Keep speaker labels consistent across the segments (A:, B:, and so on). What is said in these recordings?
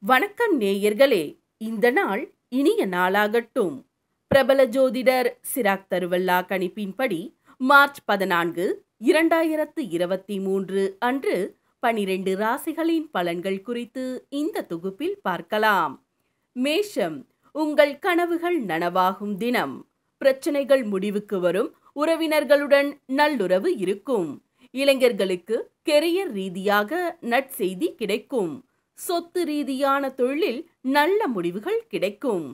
A: வணக்கம் நேயர்களே இந்த நாள் இனிய நாளாகட்டும் பிரபல ஜோதிடர் சிராக் தருவல்லா கணிப்பின்படி மார்ச் பதினான்கு இரண்டாயிரத்து இருபத்தி மூன்று அன்று பனிரெண்டு ராசிகளின் பலன்கள் குறித்து இந்த தொகுப்பில் பார்க்கலாம் மேஷம் உங்கள் கனவுகள் நனவாகும் தினம் பிரச்சனைகள் முடிவுக்கு வரும் உறவினர்களுடன் நல்லுறவு இருக்கும் இளைஞர்களுக்கு கெரியர் ரீதியாக நற்செய்தி கிடைக்கும் சொத்து ரீதியான தொழிலில் நல்ல முடிவுகள் கிடைக்கும்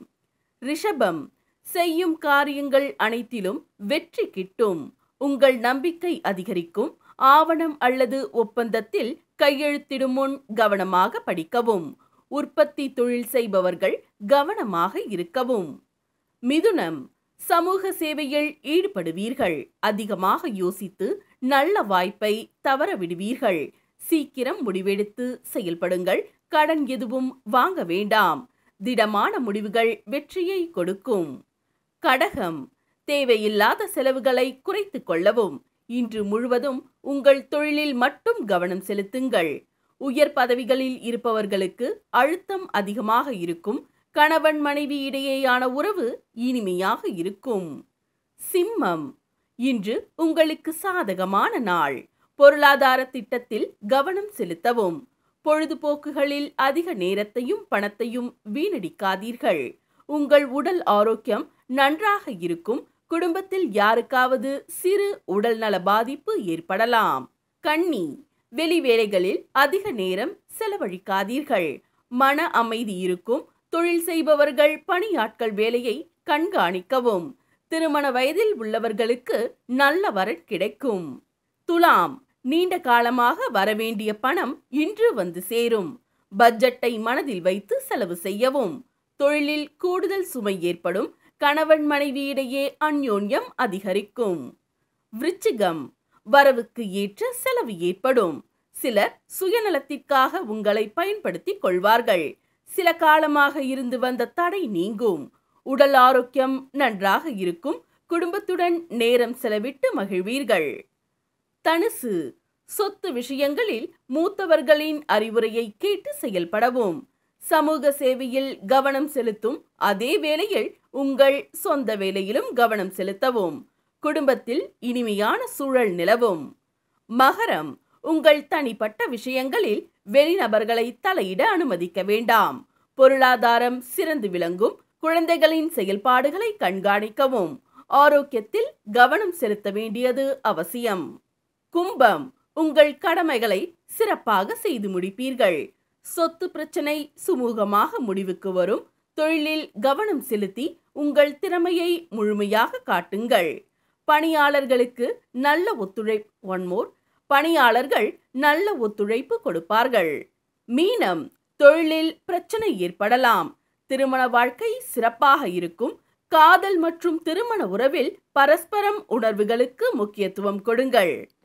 A: ரிஷபம் செய்யும் காரியங்கள் அனைத்திலும் வெற்றி கிட்டும் உங்கள் நம்பிக்கை அதிகரிக்கும் ஆவணம் அல்லது ஒப்பந்தத்தில் கையெழுத்திடும் முன் கவனமாக படிக்கவும் உற்பத்தி தொழில் செய்பவர்கள் கவனமாக இருக்கவும் மிதுனம் சமூக சேவையில் ஈடுபடுவீர்கள் அதிகமாக யோசித்து நல்ல வாய்ப்பை தவற விடுவீர்கள் சீக்கிரம் முடிவெடுத்து செயல்படுங்கள் கடன் எதுவும் வாங்க வேண்டாம் திடமான முடிவுகள் வெற்றியை கொடுக்கும் கடகம் தேவையில்லாத செலவுகளை குறைத்துக் கொள்ளவும் இன்று முழுவதும் உங்கள் தொழிலில் மட்டும் கவனம் செலுத்துங்கள் உயர் பதவிகளில் இருப்பவர்களுக்கு அழுத்தம் அதிகமாக இருக்கும் கணவன் மனைவி இடையேயான உறவு இனிமையாக இருக்கும் சிம்மம் இன்று உங்களுக்கு சாதகமான நாள் பொருளாதார திட்டத்தில் கவனம் செலுத்தவும் பொழுதுபோக்குகளில் அதிக நேரத்தையும் பணத்தையும் வீணடிக்காதீர்கள் உங்கள் உடல் ஆரோக்கியம் நன்றாக இருக்கும் குடும்பத்தில் யாருக்காவது சிறு உடல்நல பாதிப்பு ஏற்படலாம் கன்னி வெளி வேலைகளில் அதிக நேரம் செலவழிக்காதீர்கள் மன அமைதி இருக்கும் தொழில் செய்பவர்கள் பணியாட்கள் வேலையை கண்காணிக்கவும் திருமண வயதில் உள்ளவர்களுக்கு நல்ல வரன் கிடைக்கும் துலாம் நீண்ட காலமாக வரவேண்டிய பணம் இன்று வந்து சேரும் பட்ஜெட்டை மனதில் வைத்து செலவு செய்யவும் தொழிலில் கூடுதல் சுமை ஏற்படும் கணவன் மனைவியிடையே அந்யோன்யம் அதிகரிக்கும் விருச்சிகம் வரவுக்கு ஏற்ற செலவு ஏற்படும் சிலர் சுயநலத்திற்காக உங்களை பயன்படுத்திக் கொள்வார்கள் சில காலமாக இருந்து வந்த தடை நீங்கும் உடல் ஆரோக்கியம் நன்றாக இருக்கும் குடும்பத்துடன் நேரம் செலவிட்டு மகிழ்வீர்கள் தனுசு சொத்து விஷயங்களில் மூத்தவர்களின் அறிவுரையை கேட்டு செயல்படவும் சமூக சேவையில் கவனம் செலுத்தும் அதே வேளையில் உங்கள் சொந்த வேலையிலும் கவனம் செலுத்தவும் குடும்பத்தில் இனிமையான சூழல் நிலவும் மகரம் உங்கள் தனிப்பட்ட விஷயங்களில் வெளிநபர்களை தலையிட அனுமதிக்க வேண்டாம் பொருளாதாரம் சிறந்து விளங்கும் குழந்தைகளின் செயல்பாடுகளை கண்காணிக்கவும் ஆரோக்கியத்தில் கவனம் செலுத்த வேண்டியது அவசியம் கும்பம் உங்கள் கடமைகளை சிறப்பாக செய்து முடிப்பீர்கள் சொத்து பிரச்சனை சுமூகமாக முடிவுக்கு வரும் தொழிலில் கவனம் செலுத்தி உங்கள் திறமையை முழுமையாக காட்டுங்கள் பணியாளர்களுக்கு நல்ல ஒத்துழைப்பு ஒன்மோர் பணியாளர்கள் நல்ல ஒத்துழைப்பு கொடுப்பார்கள் மீனம் தொழிலில் பிரச்சனை ஏற்படலாம் திருமண வாழ்க்கை சிறப்பாக இருக்கும் காதல் மற்றும் திருமண உறவில் பரஸ்பரம் உணர்வுகளுக்கு முக்கியத்துவம் கொடுங்கள்